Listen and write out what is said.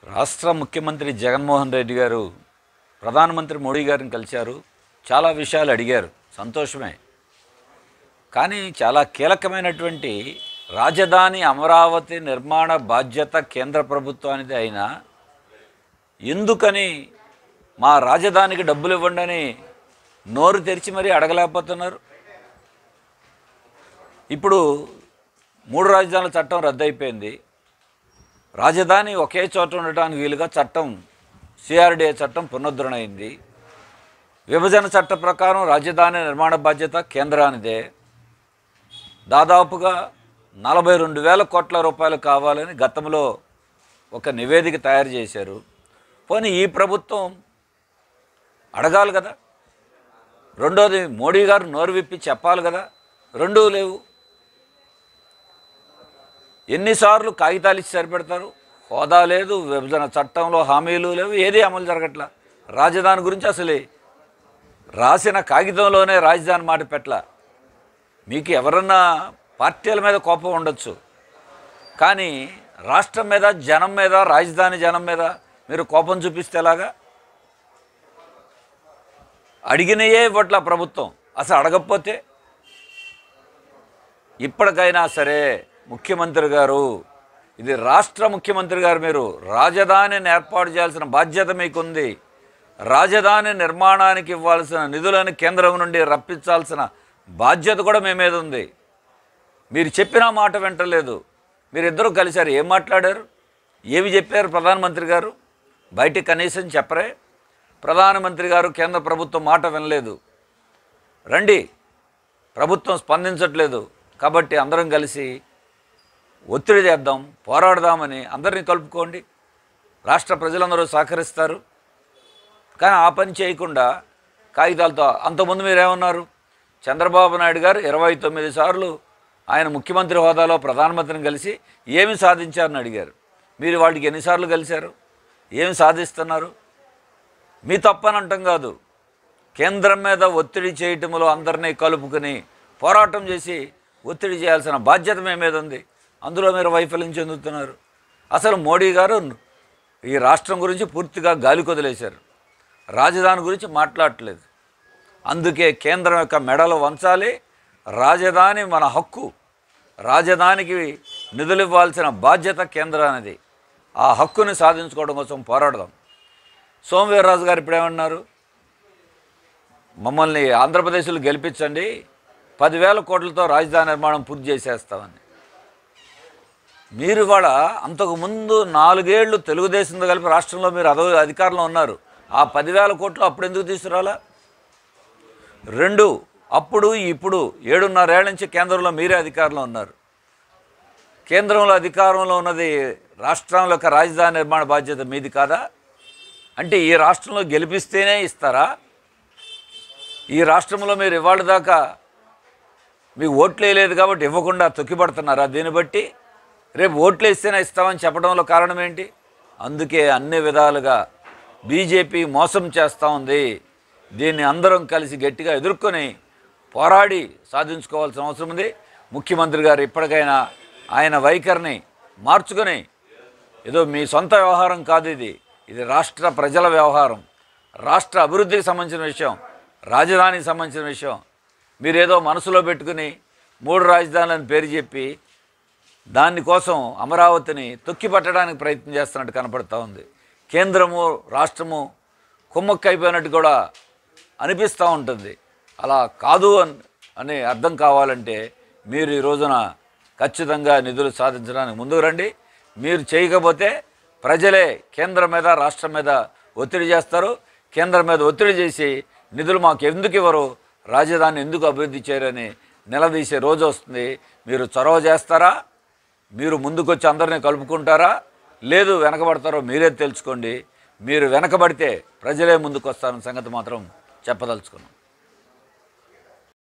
రాష్ట్ర ముఖ్యమంత్రి జగన్మోహన్ రెడ్డి గారు ప్రధానమంత్రి మోడీ గారిని కలిశారు చాలా విషయాలు అడిగారు సంతోషమే కానీ చాలా కీలకమైనటువంటి రాజధాని అమరావతి నిర్మాణ బాధ్యత కేంద్ర ప్రభుత్వానిది అయినా ఎందుకని మా రాజధానికి డబ్బులు ఇవ్వండి అని నోరు తెరిచి మరీ అడగలేకపోతున్నారు ఇప్పుడు మూడు రాజధానుల చట్టం రద్దయిపోయింది రాజధాని ఒకే చోట ఉండటానికి వీలుగా చట్టం సిఆర్డిఏ చట్టం పునరుద్ధరణ అయింది విభజన చట్ట ప్రకారం రాజధాని నిర్మాణ బాధ్యత కేంద్రానిదే దాదాపుగా నలభై రెండు వేల కోట్ల రూపాయలు కావాలని గతంలో ఒక నివేదిక తయారు చేశారు పోనీ ఈ ప్రభుత్వం అడగాలి కదా రెండోది మోడీ గారు నోరు విప్పి చెప్పాలి కదా రెండూ లేవు ఎన్నిసార్లు కాగితాలు ఇచ్చి సరిపెడతారు హోదా లేదు విభజన చట్టంలో హామీలు లేవు ఏది అమలు జరగట్లా రాజధాని గురించి అసలే రాసిన కాగితంలోనే రాజధాని మాట పెట్టల మీకు ఎవరన్నా పార్టీల మీద కోపం ఉండొచ్చు కానీ రాష్ట్రం మీద జనం మీద రాజధాని జనం మీద మీరు కోపం చూపిస్తే ఎలాగా అడిగినయే ఇవ్వట్ల ప్రభుత్వం అసలు అడగకపోతే ఇప్పటికైనా సరే ముఖ్యమంత్రి గారు ఇది రాష్ట్ర ముఖ్యమంత్రి గారు మీరు రాజధానిని ఏర్పాటు చేయాల్సిన బాధ్యత మీకుంది రాజధాని నిర్మాణానికి ఇవ్వాల్సిన నిధులను కేంద్రం నుండి రప్పించాల్సిన బాధ్యత కూడా మీ మీద ఉంది మీరు చెప్పిన మాట వింటలేదు మీరిద్దరూ కలిశారు ఏం మాట్లాడారు ఏమి చెప్పారు ప్రధానమంత్రి గారు బయటికి కనీసం చెప్పరే ప్రధానమంత్రి గారు కేంద్ర ప్రభుత్వం మాట వినలేదు రండి ప్రభుత్వం స్పందించట్లేదు కాబట్టి అందరం కలిసి ఒత్తిడి చేద్దాం పోరాడదామని అందరినీ కలుపుకోండి రాష్ట్ర ప్రజలందరూ సహకరిస్తారు కానీ ఆ పని చేయకుండా కాగితాలతో అంతకుముందు మీరేమన్నారు చంద్రబాబు నాయుడు గారు ఇరవై తొమ్మిది సార్లు ఆయన ముఖ్యమంత్రి హోదాలో ప్రధానమంత్రిని కలిసి ఏమి సాధించారని అడిగారు మీరు వాటికి ఎన్నిసార్లు కలిశారు ఏమి సాధిస్తున్నారు మీ తప్పని అంటాం కాదు కేంద్రం మీద ఒత్తిడి చేయటంలో అందరినీ కలుపుకొని పోరాటం చేసి ఒత్తిడి చేయాల్సిన బాధ్యత మీ మీద ఉంది అందులో మీరు వైఫల్యం చెందుతున్నారు అసలు మోడీ గారు ఈ రాష్ట్రం గురించి పూర్తిగా గాలి కొదిలేశారు రాజధాని గురించి మాట్లాడట్లేదు అందుకే కేంద్రం యొక్క మెడలు వంచాలి రాజధాని మన హక్కు రాజధానికి నిధులు ఇవ్వాల్సిన బాధ్యత కేంద్రానిది ఆ హక్కుని సాధించుకోవడం కోసం పోరాడదాం సోమవీర్రాజు గారు ఇప్పుడు ఏమన్నారు మమ్మల్ని ఆంధ్రప్రదేశ్లో గెలిపించండి పదివేల కోట్లతో రాజధాని నిర్మాణం పూర్తి చేసేస్తామని మీరు ఇవాళ అంతకు ముందు నాలుగేళ్లు తెలుగుదేశంతో కలిపి రాష్ట్రంలో మీరు అదో అధికారంలో ఉన్నారు ఆ పదివేల కోట్లు అప్పుడు ఎందుకు తీసుకురాలా రెండు అప్పుడు ఇప్పుడు ఏడున్నరేళ్ల నుంచి కేంద్రంలో మీరే అధికారంలో ఉన్నారు కేంద్రంలో అధికారంలో ఉన్నది రాష్ట్రంలో యొక్క రాజధాని నిర్మాణ బాధ్యత మీది కాదా అంటే ఈ రాష్ట్రంలో గెలిపిస్తేనే ఇస్తారా ఈ రాష్ట్రంలో మీరు ఇవాళ దాకా మీకు ఓట్లు వేయలేదు కాబట్టి ఇవ్వకుండా తొక్కిపడుతున్నారా దీన్ని బట్టి రేపు ఓట్లు ఇస్తేనే ఇస్తామని చెప్పడంలో కారణం ఏంటి అందుకే అన్ని విధాలుగా బీజేపీ మోసం చేస్తూ ఉంది దీన్ని అందరం కలిసి గట్టిగా ఎదుర్కొని పోరాడి సాధించుకోవాల్సిన అవసరం ఉంది ముఖ్యమంత్రి గారు ఇప్పటికైనా ఆయన వైఖరిని మార్చుకొని ఏదో మీ సొంత వ్యవహారం కాదు ఇది ఇది రాష్ట్ర ప్రజల వ్యవహారం రాష్ట్ర అభివృద్ధికి సంబంధించిన విషయం రాజధానికి సంబంధించిన విషయం మీరేదో మనసులో పెట్టుకుని మూడు రాజధానులను పేరు చెప్పి దానికోసం అమరావతిని తొక్కిపట్టడానికి ప్రయత్నం చేస్తున్నట్టు కనపడుతూ ఉంది కేంద్రము రాష్ట్రము కుమ్మక్క అయిపోయినట్టు కూడా అనిపిస్తూ ఉంటుంది అలా కాదు అని అని అర్థం కావాలంటే మీరు ఈ రోజున ఖచ్చితంగా నిధులు సాధించడానికి ముందుకు రండి మీరు చేయకపోతే ప్రజలే కేంద్రం మీద రాష్ట్రం మీద ఒత్తిడి చేస్తారు కేంద్రం మీద ఒత్తిడి చేసి నిధులు మాకు ఎందుకు ఇవ్వరు రాజధాని ఎందుకు అభివృద్ధి చేయరని నిలదీసే రోజు వస్తుంది మీరు చొరవ చేస్తారా మీరు ముందుకొచ్చి అందరినీ కలుపుకుంటారా లేదు వెనకబడతారో మీరే తెలుసుకోండి మీరు వెనకబడితే ప్రజలే ముందుకు వస్తారన్న సంగతి మాత్రం చెప్పదలుచుకున్నాం